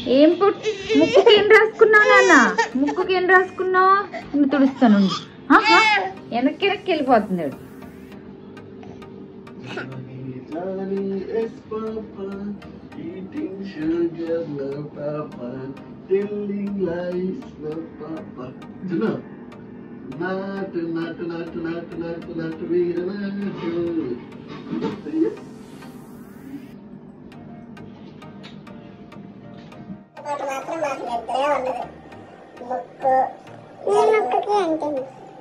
ఏం పుట్ ముక్కుకి ఏం రాసుకున్నావు నాన్న ముక్కుకి ఏం రాసుకున్నావు నేను తుడుస్తాను ఉండు. ఆహా, వెనక్కి వెనక్కి వెళ్ళిపోతుంది వాడు. Johnny is Papa, eating sugar, no Papa, telling lies, no Papa. You know? Not, not, not, not, not, not, we're not good. ఒకటి మాత్రం మాకు నిద్రే ఉండదు ముక్కు నీ ముక్కుకి అంటే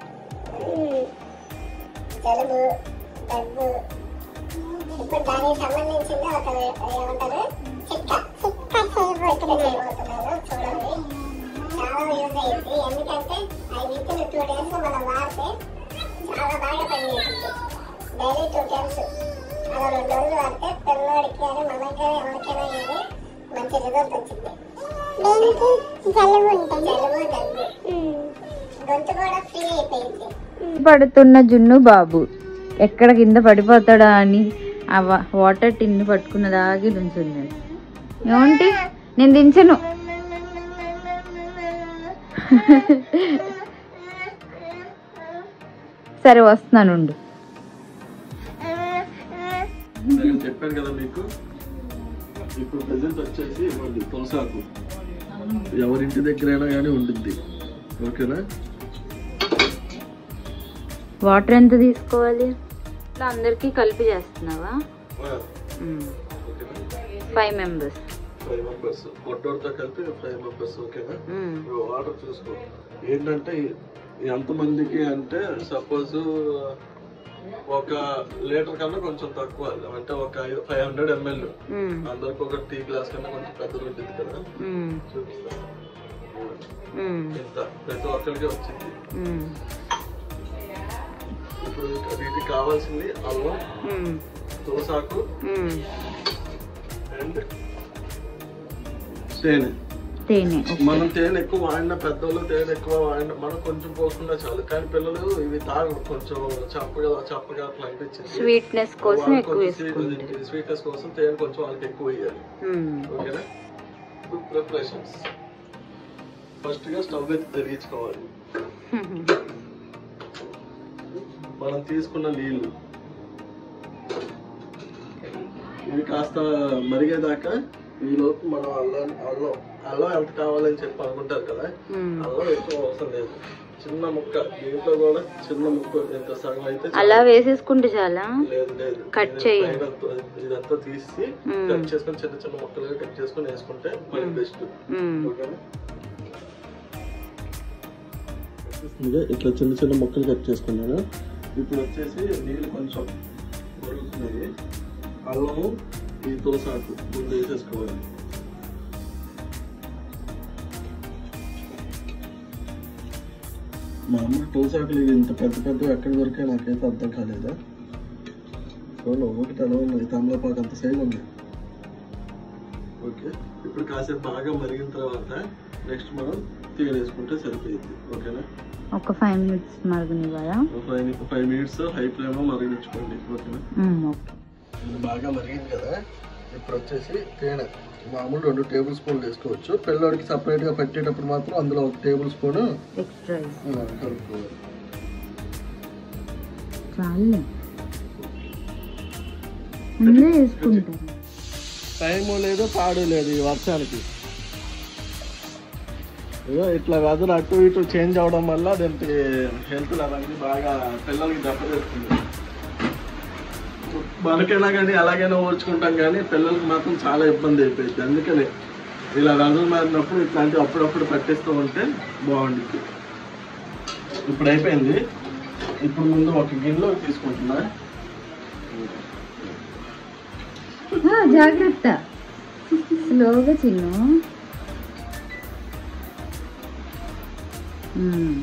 జలుబు దగ్గు ఇప్పుడు దానికి సంబంధించింది ఒక ఏమంటారు చిట్కా చిట్కా చేయబోతున్నాను చూడండి చాలా యూజ్ అయ్యింది ఎందుకంటే అవి విత్ టూ డేస్ మనం వాడితే చాలా బాగా పనిచేస్తుంది డైలీ టూ టైమ్స్ అలా రెండు రోజులు వాడితే పిల్లవాడికి కానీ మనకి కానీ ఎవరికైనా కానీ మంచి రిజల్ట్ వచ్చింది దేనికి జలుబు ఉంటుంది జలుబు దగ్గు గొంతు కూడా ఫ్రీ అయిపోయింది పడుతున్న జున్ను బాబు ఎక్కడ కింద పడిపోతాడా అని ఆ వా- వాటర్ టిన్ పట్టుకున్నదాగి నుంచున్నాడు ఏమంటి నేను దించను సరే వస్తున్నాను ఉండు. నేను చెప్పాను కదా మీకు ఇప్పుడు ప్రజెంట్ వచ్చేసి ఇవ్వండి తులసాకు ఎవరింటి దగ్గరైనా కానీ ఉండిద్ది ఓకేనా వాటర్ ఎంత తీసుకోవాలి ఇట్లా అందరికీ కలిపి చేస్తున్నావా ఫైవ్ మెంబర్స్ ఫైవ్ మెంబర్స్ పొట్టోడితో కలిపి ఫైవ్ మెంబర్స్ ఓకేనా వాటర్ చూసుకో ఏంటంటే ఎంతమందికి అంటే సపోజ్ ఒక లీటర్ కన్నా కొంచెం తక్కువ అంటే ఒక ఫైవ్ హండ్రెడ్ ఎంఎల్ అందరికి ఒక టీ గ్లాస్ కన్నా కొంచెం పెద్దది ఉంటుంది కదా చూపిస్తా ఇంత ప్రతి ఒక్కరికి వచ్చింది ఇప్పుడు వీటికి కావాల్సింది అల్లం తులసాకు అండ్ తేనె తేనె మనం తేనె ఎక్కువ వాడిన పెద్దోళ్ళు తేనె ఎక్కువ వాడిన మనం కొంచెం పోసుకున్నా చాలు కానీ పిల్లలు ఇవి తాగరు కొంచెం చప్పగా చప్పగా అట్లా అనిపించింది స్వీట్నెస్ కోసం ఎక్కువ వేసుకుంటారు స్వీట్నెస్ కోసం తేనె కొంచెం వాళ్ళకి ఎక్కువ వేయాలి మ్మ్. ఓకేనా ఫుడ్ ప్రిపరేషన్స్ ఫస్ట్ గా స్టవ్ అయితే తెరిగించుకోవాలి మనం తీసుకున్న నీళ్లు ఇవి కాస్త మరిగేదాకా ఈలోపు మనం అల్లం అల్లం అల్లం ఎంత కావాలని చెప్పి అనుకుంటారు కదా మ్మ్. అల్లం ఎక్కువ అవసరం లేదు చిన్న ముక్క దీంట్లో కూడా చిన్న ముక్క ఎంత సగం అయితే చాలు. అలా వేసేసుకుంటే చాలా లేదు లేదు కట్ ఇది చేయండి. పైన అంతా- ఇదంతా తీసి మ్మ్. కట్ చేసుకొని చిన్న చిన్న ముక్కలుగా కట్ చేసుకొని వేసుకుంటే మనకి బెస్ట్ మ్మ్. ఓకేనా ఇదిగో ఇట్లా చిన్న చిన్న ముక్కలు కట్ చేసుకున్నాను ఇప్పుడు వచ్చేసి నీళ్ళు కొంచెం ఉడుకుతున్నాయి అల్లము ఈ తులసాకు ముందు వేసేసుకోవాలి మామూలు తులసాకులు ఇవి ఇంత పెద్ద పెద్ద ఎక్కడ దొరికాయి నాకైతే అర్థం కాలేదా చూడండి ఒకటి ఎలా ఉంది తమలపాకు అంత సైజ్ ఉంది ఓకే ఇప్పుడు కాసేపు బాగా మరిగిన తర్వాత నెక్స్ట్ మనం తేనె వేసుకుంటే సరిపోయింది ఓకేనా ఒక ఫైవ్ మినిట్స్ మరగనివ్వాలా five five minutes high flame లో మరిగించుకోండి ఓకేనా మ్మ్, ఓకే ఇది బాగా మరిగింది కదా ఇప్పుడు వచ్చేసి తేనె మామూలు రెండు టేబుల్ స్పూన్లు వేసుకోవచ్చు పిల్లోడికి సపరేట్ గా పెట్టేటప్పుడు మాత్రం అందులో ఒక టేబుల్ స్పూన్ ఎక్స్ట్రా కలుపుకోవాలి చాలు ముందే వేసుకుంటారు టైం లేదు పాడు లేదు ఈ వర్షానికి ఏదో ఇట్లా వెదర్ అటు ఇటు చేంజ్ అవడం వల్ల దానికి హెల్త్ అవన్నీ బాగా పిల్లలకి దెబ్బతీస్తుంది మనకైనా కానీ ఎలాగైనా ఓర్చుకుంటాం కానీ పిల్లలకి మాత్రం చాలా ఇబ్బంది అయిపోయింది అందుకని ఇలా వెదర్ మారినప్పుడు ఇట్లాంటివి అప్పుడప్పుడు పట్టిస్తూ ఉంటే బాగుంటుంది ఇప్పుడు అయిపోయింది ఇప్పుడు ముందు ఒక గిన్నెలో తీసుకుంటున్నా ఆ, జాగ్రత్త స్లోగా చిన్ను మ్మ్.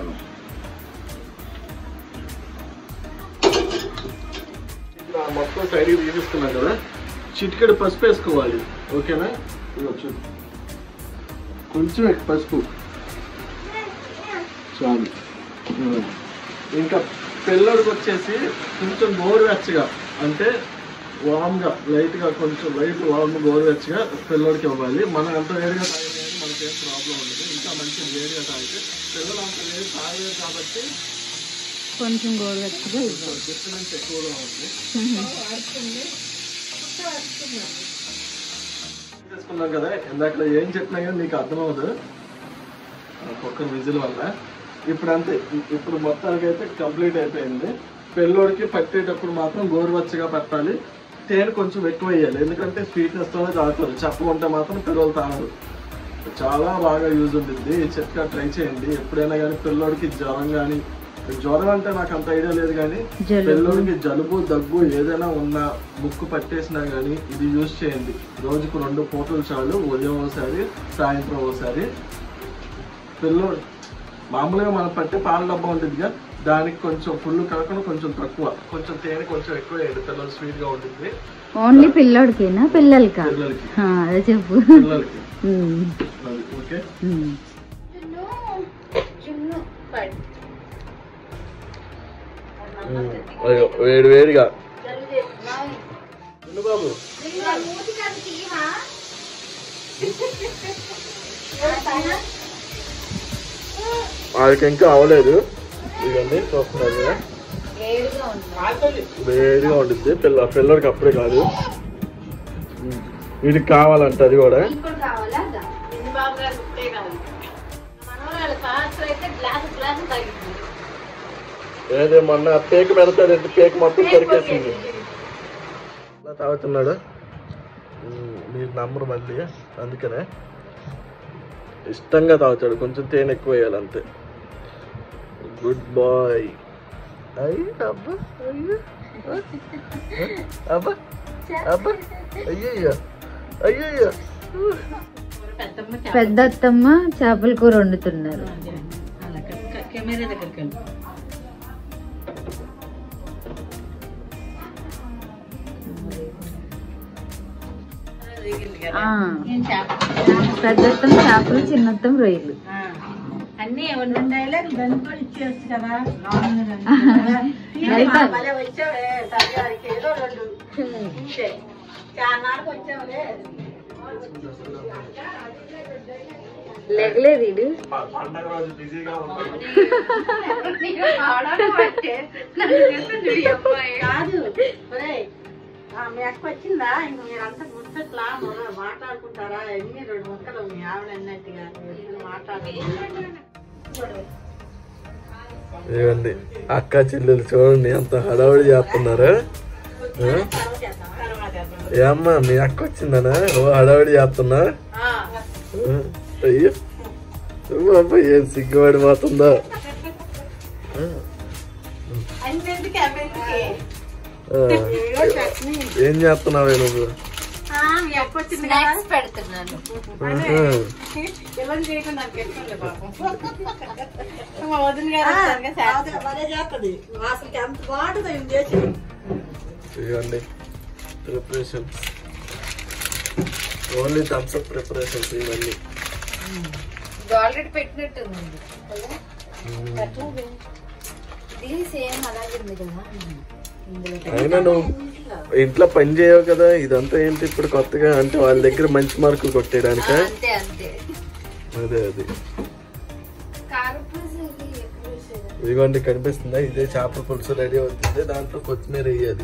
ఇట్లా మొత్తం సైడ్కి తీసేసుకున్నాం కదా చిటికెడు పసుపు వేసుకోవాలి ఓకేనా ఇదిగో చూడు కొంచెం ఎక్కువ పసుపు చాలు ఉమ్. ఇంకా పిల్లడికి వచ్చేసి కొంచెం గోరువెచ్చగా అంటే వామ్ గా లైట్ గా కొంచెం లైట్ వామ్ గోరువెచ్చగా పిల్లోడికి ఇవ్వాలి మనం ఎంత వేడిగా తాగితే మనకి ఏం ప్రాబ్లం ఉండదు ఇంకా మంచి వేడిగా తాగితే పిల్లలు అంత వేడి తాగలేదు కాబట్టి కొంచెం గోరువెచ్చగా ఇవ్వాలి డిస్టర్బెన్స్ ఎక్కువగా ఉంది చేసుకున్నాం కదా ఇందాక ఏం చెప్పినా కానీ నీకు అర్థమవుదు ఒక్క విజిల్ వల్ల ఇప్పుడు అంతే ఇప్పుడు మొత్తానికి అయితే కంప్లీట్ అయిపోయింది పెళ్ళోడికి పట్టేటప్పుడు మాత్రం గోరువెచ్చగా పెట్టాలి తేనె కొంచెం ఎక్కువ వేయాలి ఎందుకంటే స్వీట్నెస్ తోనే తాగుతారు చెప్ప ఉంటే మాత్రం పిల్లలు తాగరు చాలా బాగా యూజ్ ఉంటుంది ఈ చిట్కా ట్రై చేయండి ఎప్పుడైనా కానీ పిల్లోడికి జ్వరం కానీ జ్వరం అంటే నాకు అంత ఐడియా లేదు కానీ జలుబు. పిల్లోడికి జలుబు దగ్గు ఏదైనా ఉన్నా ముక్కు పట్టేసినా కానీ ఇది యూజ్ చేయండి రోజుకు రెండు పూటలు చాలు ఉదయం ఒకసారి సాయంత్రం ఒకసారి పిల్లోడు మామూలుగా మనం పట్టే పాల డబ్బా ఉంటుందిగా దానికి కొంచెం ఫుల్ కాకుండా కొంచెం తక్కువ కొంచెం తేనె కొంచెం ఎక్కువ వేయండి పిల్లలు స్వీట్ గా ఉంటుంది ఓన్లీ పిల్లోడికేనా పిల్లలకా పిల్లలకి ఆ, అదే చెప్పు పిల్లలకి ఉమ్, అది ఓకే ఉమ్. వేడి వేడిగా బాబు వాళ్ళకి ఇంకా అవ్వలేదు ఇవన్నీ చూస్తున్నారు కదా వేడిగా ఉంటుంది పిల్ల పిల్లడికి అప్పుడే కాదు వీడికి కావాలంట అది కూడా ఏదే మొన్న పేక పెడతాడంటే పేక మొత్తం కొరికేసింది ఇలా తాగుతున్నాడు ఉమ్, మీరు నమ్మరు మళ్ళీ అందుకనే ఇష్టంగా తాగుతాడు కొంచెం తేనె ఎక్కువ వేయాలి అంతే గుడ్ బాయ్ అయ్యి అబ్బా అయ్యో ఆ? ఆ? అబ్బా అబ్బా అయ్యయ్యో అయ్యయ్యో పెద్ద అత్తమ్మ చేపల కూర వండుతున్నారు కెమెరా దగ్గరికి వెళ్ళి ఆ, పెద్ద అత్తమ్మ చేపలు చిన్నత్తం రొయ్యలు అన్ని ఎవరు ఉండాలి దాన్ని కూడా ఇచ్చేయచ్చు కదా లలిత భలే వచ్చావే సరిగారికి ఏదో రెండు ఇంతే చాన్నాళ్ళకి వచ్చావులే లెగలేదు వీడు పండగ రోజు బిజీగా ఉంటాడు కాదు ఒరేయ్, ఆ, మీ అక్క వచ్చిందా ఇంక మీరంతా ముచ్చట్లా మొదలు మాట్లాడుకుంటారా ఎన్ని రెండు ముక్కలు మీ ఆవిడ అన్నట్టుగా మీరు మాట్లాడుకుంటారు ఏమండి అక్క చెల్లెలు చూడండి ఎంత హడావుడి చేస్తున్నారు ఆ? ఏమ్మా మీ అక్క వచ్చిందనా ఓ హడావుడి చేస్తున్నా ఆ? అయ్యో ఓ అబ్బా ఏం సిగ్గుపడిపోతుందో ఆ. అంతెందుకు అవెందుకే ఆ. ఏం చేస్తున్నావే నువ్వు ఆ, మీ అక్క వచ్చింది కదా పెడుతున్నాను ఆహా. ఇలా చేయకుండా నాకు ఎక్కలే పాపం మా వదిన గారు వచ్చారుగా శాస్త్రి. భలే చేస్తుంది అసలు ఎంత బాగుంటుంది ఈమె చేసి ఇవ్వండి preparation only Thums Up preparations ఇవన్నీ ఆల్రెడీ పెట్టినట్టుంది ఇది సేమ్ అలాగే ఉంది కదా ఇందులో అయినా నువ్వు ఇంట్లో పని చేయవు కదా ఇదంతా ఏంటి ఇప్పుడు కొత్తగా అంటే వాళ్ళ దగ్గర మంచి మార్కులు కొట్టేయడానిక అంతే అంతే అదే అది కారపూస ఇది ఎప్పుడు చూసేదా ఇదిగోండి కనిపిస్తుందా ఇదే చేపల పులుసు రెడీ అవుతుంది దాంట్లో కొత్తిమీర వేయాలి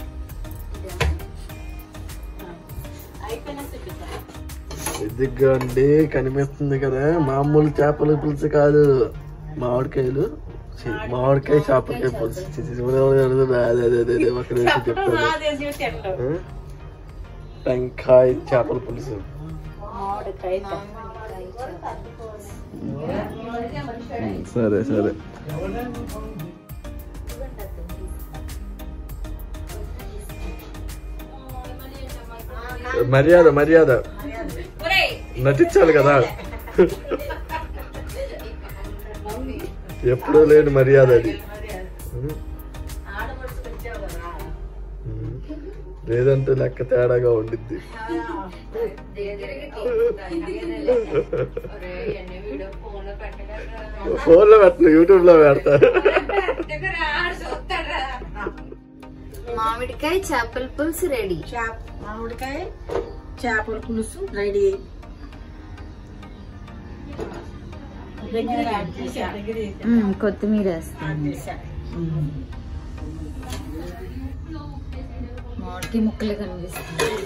అయిపోయినా చూపిస్తా ఇదిగోండి కనిపిస్తుంది కదా మామూలు చేపల పులుసు కాదు మామిడికాయలు ఛీ, మామిడికాయ చేపలకాయ పులుసు ఛీ, ఛీ, అదే అదే అదే అదే ఒక నిమిషం చెప్తాను అదే చూసి అంటావు ఆ? టెంకాయ చేపల పులుసు మామిడికాయ సరే సరే మర్యాద మర్యాద నటించాలి కదా ఎప్పుడూ లేని మర్యాద అది ఆడపడుచుకు వచ్చావు కదా ఉమ్. లేదంటే లెక్క తేడాగా ఉండిద్ది ఫోన్ లో పెట్టను యూట్యూబ్ లో పెడతా మామిడికాయ చేపల పులుసు రెడీ చేప మామిడికాయ చేపల పులుసు రెడీ కొత్తిమీర వేస్తాను మామిడికాయ ముక్కలు కనిపిస్తుంది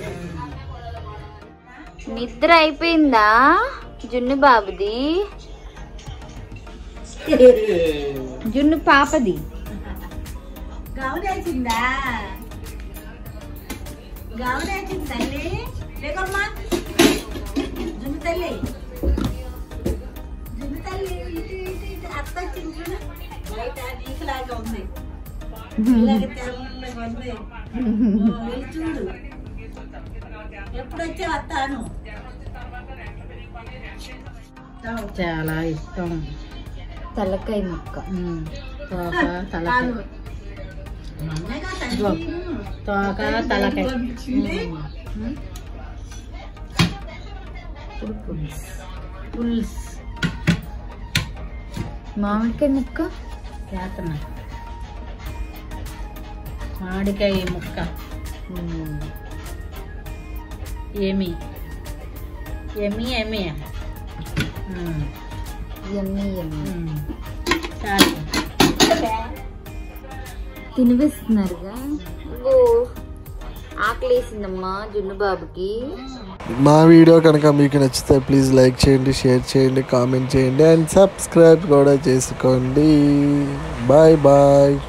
నిద్ర అయిపోయిందా జున్ను బాబుది జున్ను పాపది గౌనేసిందా గౌనేసింది తల్లి లేకమ్మా జున్ను తల్లి జున్ను తల్లి ఇటు ఇటు ఇటు అత్త వచ్చింది చూడు బయట నీకులాగా ఉంది ఇలాగ తెల్లగా ఉంది ఓ, వెళ్ళి చూడు ఎప్పుడు వచ్చే వస్తాను చాలా ఇష్టం తలకాయ ముక్క తోక తలకాయ తోక తలకాయ పులుసు మామిడికాయ ముక్క వేతన మామిడికాయ ముక్క ఏమి ఏమి ఏమి ఎమ్మి ఎమ్మి చాలు తినిపిస్తున్నారుగా ఓ ఆకలేసిందమ్మా జున్ను బాబుకి మా వీడియో కనుక మీకు నచ్చితే ప్లీజ్ లైక్ చేయండి షేర్ చేయండి కామెంట్ చేయండి అండ్ సబ్స్క్రైబ్ కూడా చేసుకోండి బాయ్ బాయ్